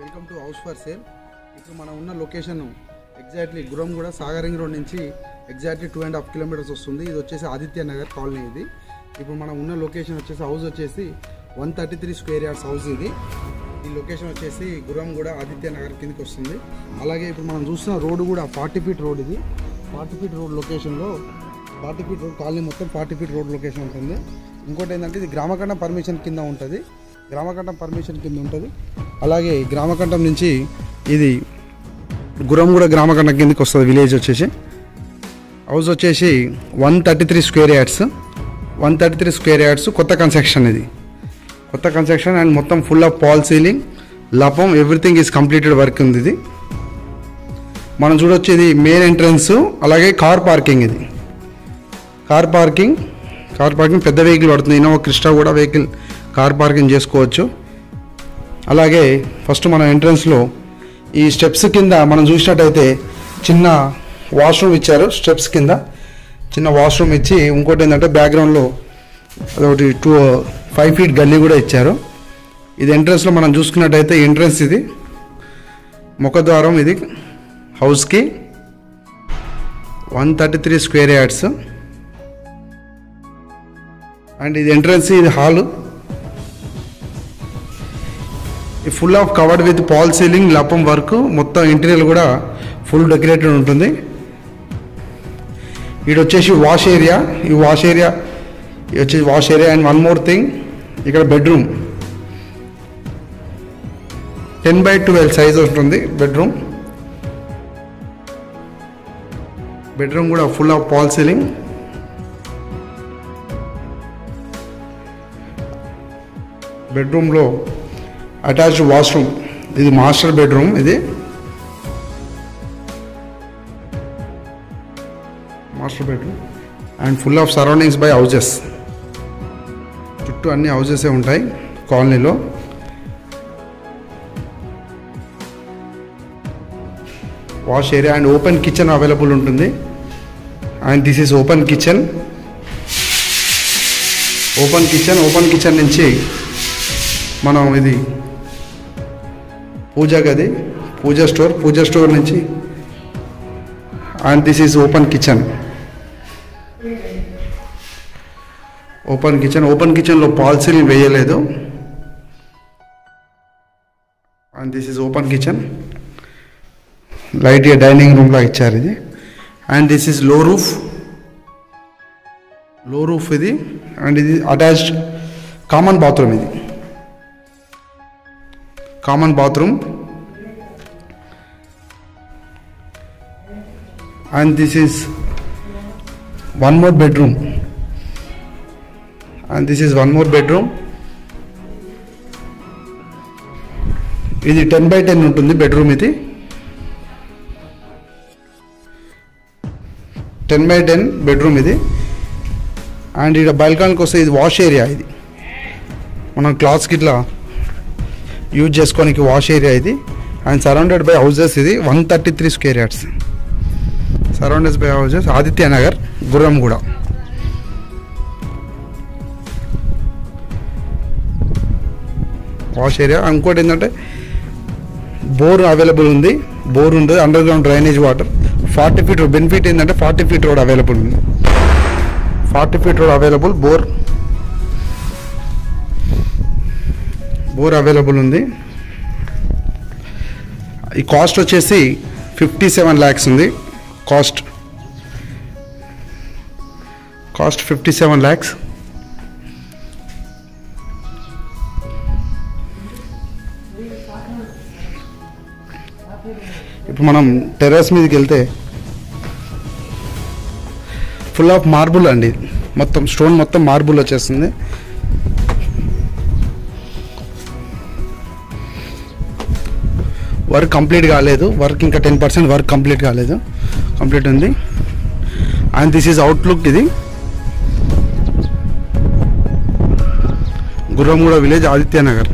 welcome to house for sale ఇప్పుడు మనం ఉన్న location exactly Gurramguda Sagar ring road నుంచి exactly two and half kilometers వస్తుంది ఇది వచ్చేసి ఆదిత్య నగర్ కాలనీ ఇది ఇప్పుడు మనం ఉన్న లొకేషన్ వచ్చేసి హౌస్ వచ్చేసి one thirty three square yards house ఇది ఈ లొకేషన్ వచ్చేసి గురంగూడ ఆదిత్య నగర్ కిందకి వస్తుంది అలాగే ఇప్పుడు మనం చూస్తున్న రోడ్డు కూడా ఫార్టీ ఫీట్ రోడ్ ఇది ఫార్టీ ఫీట్ రోడ్ లొకేషన్లో ఫార్టీ ఫీట్ రోడ్ కాలనీ మొత్తం ఫార్టీ ఫీట్ రోడ్ లొకేషన్ ఉంటుంది ఇంకోటి ఏంటంటే ఇది గ్రామకంఠం పర్మిషన్ కింద ఉంటుంది గ్రామకంఠం పర్మిషన్ కింద ఉంటుంది అలాగే ఈ గ్రామకంఠం నుంచి ఇది గురంగూడ గ్రామకంఠం కిందకి వస్తుంది విలేజ్ వచ్చేసి హౌస్ వచ్చేసి one thirty three square yards one thirty three square yards కొత్త కన్స్ట్రక్షన్ ఇది కొత్త కన్స్ట్రక్షన్ అండ్ మొత్తం ఫుల్ ఆఫ్ పాల్ సీలింగ్ లపం ఎవ్రీథింగ్ ఈజ్ కంప్లీటెడ్ వర్క్ ఉంది ఇది మనం చూడొచ్చు ఇది మెయిన్ ఎంట్రన్స్ అలాగే కార్ పార్కింగ్ ఇది కార్ పార్కింగ్ కార్ పార్కింగ్ పెద్ద వెహికల్ పడుతుంది ఇన్నోవా క్రిస్టా కూడా వెహికల్ కార్ పార్కింగ్ చేసుకోవచ్చు అలాగే ఫస్ట్ మన ఎంట్రన్స్లో ఈ స్టెప్స్ కింద మనం చూసినట్టయితే చిన్న వాష్రూమ్ ఇచ్చారు స్టెప్స్ కింద చిన్న వాష్రూమ్ ఇచ్చి ఇంకోటి ఏంటంటే బ్యాక్గ్రౌండ్లో అదొకటి టూ ఫైవ్ ఫీట్ గల్లీ కూడా ఇచ్చారు ఇది ఎంట్రన్స్లో మనం చూసుకున్నట్టయితే ఎంట్రన్స్ ఇది ముఖద్వారం ఇది హౌస్కి one thirty three square yards and ఇది ఎంట్రన్స్ ఇది hall full of covered with false ceiling లపం వర్క్ మొత్తం ఇంటీరియర్ కూడా ఫుల్ డెకరేటెడ్ ఉంటుంది ఇది వచ్చేసి వాష్ ఏరియా ఈ వాష్ ఏరియా ఇది వచ్చేసి wash area and one more thing ఇక్కడ bedroom ten by twelve size ఉంటుంది బెడ్రూమ్ బెడ్రూమ్ కూడా ఫుల్ ఆఫ్ పాల్ సీలింగ్ బెడ్రూమ్లో అటాచ్డ్ వాష్రూమ్ ఇది మాస్టర్ బెడ్రూమ్ ఇది master bedroom and full of surroundings by houses చుట్టూ అన్ని హౌజెసే ఉంటాయి కాలనీలో wash area and open kitchen available ఉంటుంది and this is open kitchen open kitchen open kitchen నుంచి మనం ఇది పూజా గది పూజా స్టోర్ పూజా స్టోర్ నుంచి and this is open kitchen open kitchen open కిచెన్లో పాల్సీలు వేయలేదు and this is open kitchen light dining రూమ్లో ఇచ్చారు ఇది and this is low roof low roof ఇది అండ్ ఇది అటాచ్డ్ కామన్ బాత్రూమ్ ఇది common bathroom and this is one more bedroom and this is one more bedroom ఇది ten by ten ఉంటుంది bedroom ఇది ten by ten bedroom ఇది and ఇక్కడ బల్కానికి వస్తే ఇది వాష్ ఏరియా ఇది మనం క్లాత్స్కి ఇట్లా యూజ్ చేసుకోనికి వాష్ ఏరియా ఇది అండ్ సరౌండెడ్ బై హౌజెస్ ఇది one thirty three square yards surrounded by houses Aditya Nagar Gurramguda wash area ఇంకోటి ఏంటంటే బోర్ అవైలబుల్ ఉంది బోర్ ఉంది underground drainage water forty feet road benefit ఏంటంటే ఫార్టీ ఫీట్ రోడ్ అవైలబుల్ ఉంది forty feet road available bore bore available ఉంది ఈ cost వచ్చేసి fifty seven lakhs ఉంది cost cost fifty seven lakhs ఇప్పుడు మనం టెర్రస్ మీదకి వెళ్తే ఫుల్ ఆఫ్ మార్బుల్ అండి మొత్తం స్టోన్ మొత్తం మార్బుల్ వచ్చేస్తుంది వర్క్ కంప్లీట్ కాలేదు వర్క్ ఇంకా టెన్ పర్సెంట్ వర్క్ కంప్లీట్ కాలేదు కంప్లీట్ ఉంది అండ్ దిస్ ఈజ్ అవుట్లుక్ ఇది Gurramguda village Aditya Nagar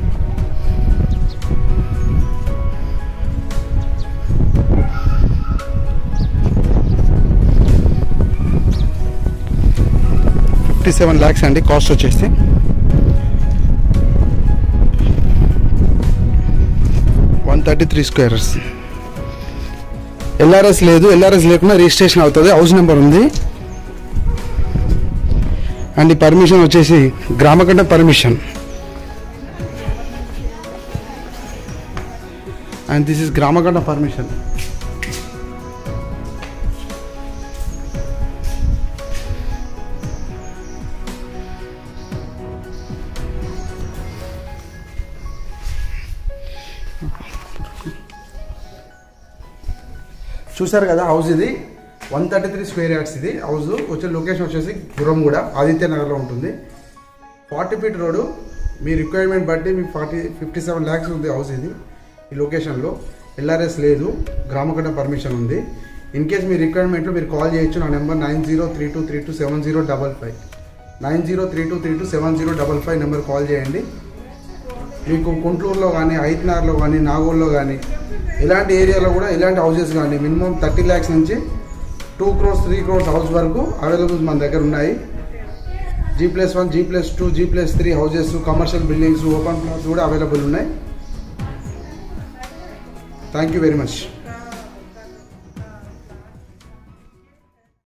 fifty seven lakhs అండి కాస్ట్ వచ్చేసి థర్టీ త్రీ స్క్వేర్స్ ఎల్ఆర్ఎస్ లేదు ఎల్ఆర్ఎస్ లేకుండా రిజిస్ట్రేషన్ అవుతుంది హౌస్ నెంబర్ ఉంది అండ్ ఈ పర్మిషన్ వచ్చేసి గ్రామకండ పర్మిషన్ అండ్ దిస్ ఇస్ గ్రామకండ పర్మిషన్ చూసారు కదా హౌస్ ఇది one thirty three square yards ఇది హౌస్ వచ్చే లొకేషన్ వచ్చేసి గురంగూడ ఆదిత్య నగర్లో ఉంటుంది ఫార్టీ ఫీట్ రోడ్డు మీ రిక్వైర్మెంట్ బట్టి మీకు ఫార్టీ ఫిఫ్టీ సెవెన్ ల్యాక్స్ ఉంది హౌస్ ఇది ఈ లొకేషన్లో ఎల్ఆర్ఎస్ లేదు గ్రామకండ పర్మిషన్ ఉంది ఇన్ కేస్ మీ రిక్వైర్మెంట్లో మీరు కాల్ చేయొచ్చు నా number nine zero three two three two seven zero double five nine zero three two three two seven zero double five number call చేయండి మీకు గుంటూరులో కానీ ఐత్నార్లో కానీ నాగోల్లో కానీ ఇలాంటి ఏరియాలో కూడా ఇలాంటి హౌసెస్ కానీ మినిమం థర్టీ ల్యాక్స్ నుంచి two crores three crores house వరకు అవైలబుల్ మన దగ్గర ఉన్నాయి G plus one G plus two G plus three houses commercial buildings open plots కూడా అవైలబుల్ ఉన్నాయి థ్యాంక్ యూ వెరీ మచ్